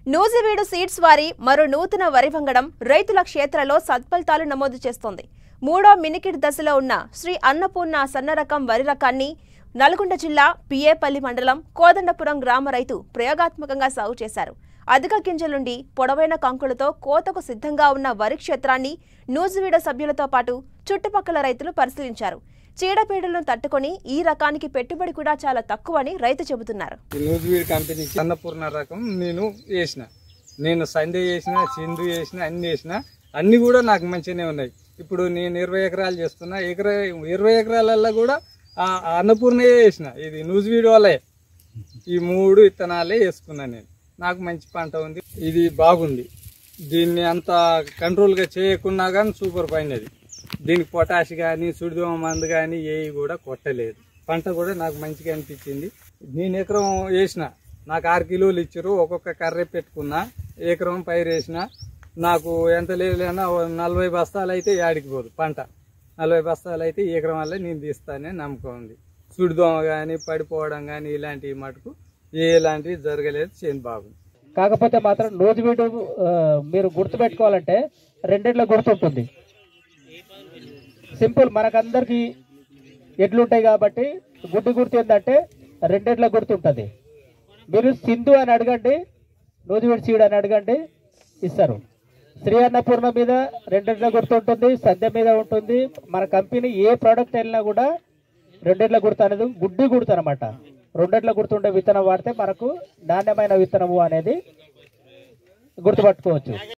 Nuzvid seeds వారి మరో నూతన వరి వంగడం రైతుల క్షేత్రలో సత్ఫలితాలు నమోదు చేస్తోంది మూడో మినికిడ్ దశలో ఉన్న శ్రీ అన్నపూర్ణ సన్న రకం వరి రకాన్ని నల్గొండ జిల్లా పిఏపల్లి మండలం కోదండపురం గ్రామ రైతు ప్రయోగాత్మకంగా సాగు చేశారు అధిక గింజలుండి పొడవైన కంకులతో కోతకు సిద్ధంగా ఉన్న వరి క్షేత్రాన్ని నూజివీడు సభ్యులతో పాటు చుట్టుపక్కల రైతులు పరిశీలించారు చీడపీడలను తట్టుకొని ఈ రకానికి పెట్టుబడి కూడా చాలా తక్కువని రైతు చెబుతున్నారు ఈ న్యూజివీడ్ కంపెనీకి అన్నపూర్ణ రకం నేను వేసిన నేను సండే వేసిన సింధు వేసిన అన్ని వేసిన అన్ని కూడా నాకు మంచిగానే ఉన్నాయి ఇప్పుడు నేను ఇరవై ఎకరాలు చేస్తున్నా ఎకరా ఇరవై ఎకరాలల్లో కూడా ఆ ఆ అన్నపూర్ణయే వేసిన ఇది న్యూజివీడ్ వాళ్ళే ఈ మూడు విత్తనాలే వేసుకున్నా నేను నాకు మంచి పంట ఉంది ఇది బాగుంది దీన్ని అంత కంట్రోల్గా చేయకున్నా కానీ సూపర్ ఫైన్ అది దీనికి పొటాష్ కానీ సుడిదోమ మందు కానీ ఏవి కూడా కొట్టలేదు పంట కూడా నాకు మంచిగా అనిపించింది నేను ఎకరం వేసిన నాకు ఆరు కిలోలు ఇచ్చారు ఒక్కొక్క కర్రె పెట్టుకున్నా ఎకరం పైరు వేసిన నాకు ఎంత లేదైనా ఓ నలభై బస్తాలు అయితే యాడికి పోదు పంట నలభై బస్తాలు అయితే ఈ ఎకరం వల్ల నేను తీస్తానని నమ్మకం ఉంది సుడిదోమ కానీ పడిపోవడం కానీ ఇలాంటివి మటుకు ఎలాంటివి జరగలేదు చేను బాగుంది కాకపోతే మాత్రం నూజివీడు ఆ, మీరు గుర్తుపెట్టుకోవాలంటే రెండిట్ల గుర్తుంటుంది సింపుల్ మనకందరికి ఎడ్లుంటాయి కాబట్టి గుడ్డి గుర్తు ఏంటంటే రెండిట్ల గుర్తుంటుంది మీరు సింధు అని అడగండి నూజివీడు సీడ్ అని అడగండి ఇస్తారు శ్రీ అన్నపూర్ణ మీద రెండిట్ల గుర్తు ఉంటుంది సద్య మీద ఉంటుంది మన కంపెనీ ఏ ప్రోడక్ట్ వెళ్ళినా కూడా రెండిట్ల గుర్తు అనేది గుడ్డి గుర్తు అనమాట రెండిట్ల గుర్తుండే విత్తనం వాడితే మనకు నాణ్యమైన విత్తనము అనేది గుర్తుపట్టుకోవచ్చు